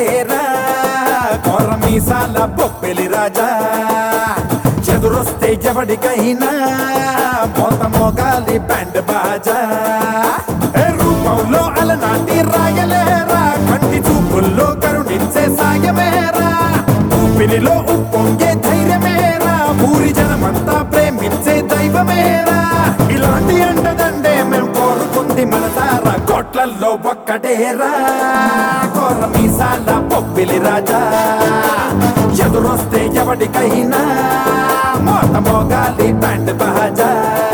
ఒక్కటేరా కొర మీసాల బొప్పెలి రాజా ఎదురొస్తే ఎవడికైనా మోత మోగాలి బ్యాండ్ బాజా ఏ రూపంలో అలనాటి రాయలేరా కంటి చూపుల్లో కరుణించే సాయమేరా ఊపిరిలో ఉప్పొంగే ధైర్యమేరా ఊరి జనమంతా ప్రేమించే దైవమేరా ఇలాంటి అంటదండే మేం కోరుకుంది మన తార కోట్లల్లో ఒక్కటేరా కోర మీసాల పొప్పిలి రాజా ఎదురొస్తే ఎవడికైనా మోత మోగాలి బ్యాండ్ బాజా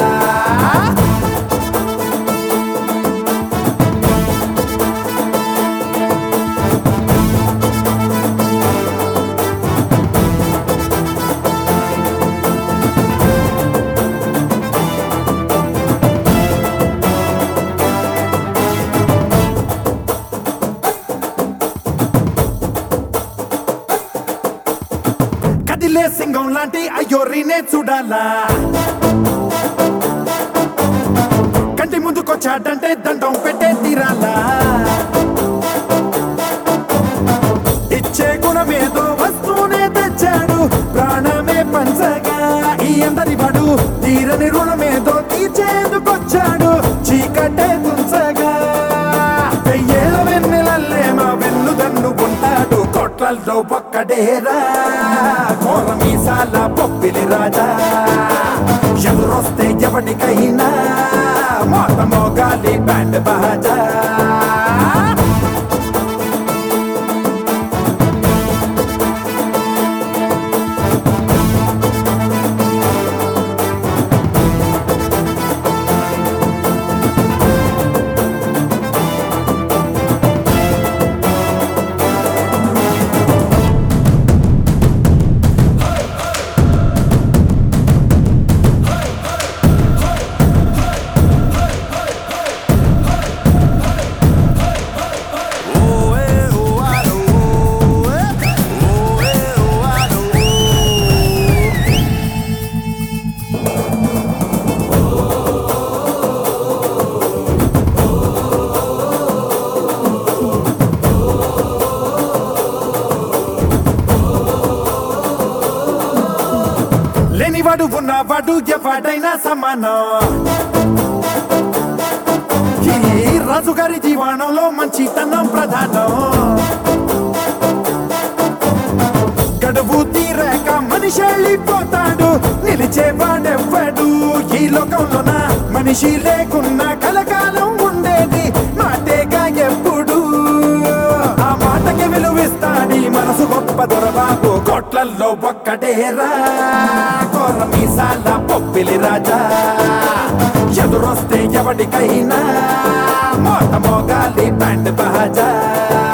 కదిలే సింగం లాంటి అయ్యోరినే చూడాలా కంటి ముందుకొచ్చాడంటే దండం పెట్టే తీరాలా ఇచ్చే గుణమేదో వస్తువునే తెచ్చాడు ప్రాణమే పంచగా ఈ అందరి వాడు తీరని రుణమేదో తీర్చేందుకొచ్చాడు చీకటే తుంచగా వెయ్యేళ్ళ వెన్నెలల్లే మా వెన్నుదన్ను ఉంటాడు కొట్లల్లో ఒక్కడేరా కోర మీసాల పొప్పిలి రాజా ఎదురొస్తే ఎవడికైనా మోత మోగాలి బ్యాండ్ బాజా లేనివాడు ఉన్నవాడు ఎవడైనా సమానం ఈ రాజుగారి జీవనంలో మంచితనం ప్రధానం గడువు తీరాక మనిషి వెళ్ళిపోతాడు నిలిచేవాడెవ్వడు ఈ లోకంలోన మనిషి లేకున్నా కలకాలం ఉండేది మాటేగా ఎప్పుడు ఆ మాటకి విలువిస్తాడి మనసు గొప్ప దొరబాబు కోట్లల్లో ఒక్కటేరా కోర మీసాల పొప్పిలి రాజా ఎదురొస్తే ఎవడికైనా మోత మోగాలి బ్యాండ్ బాజా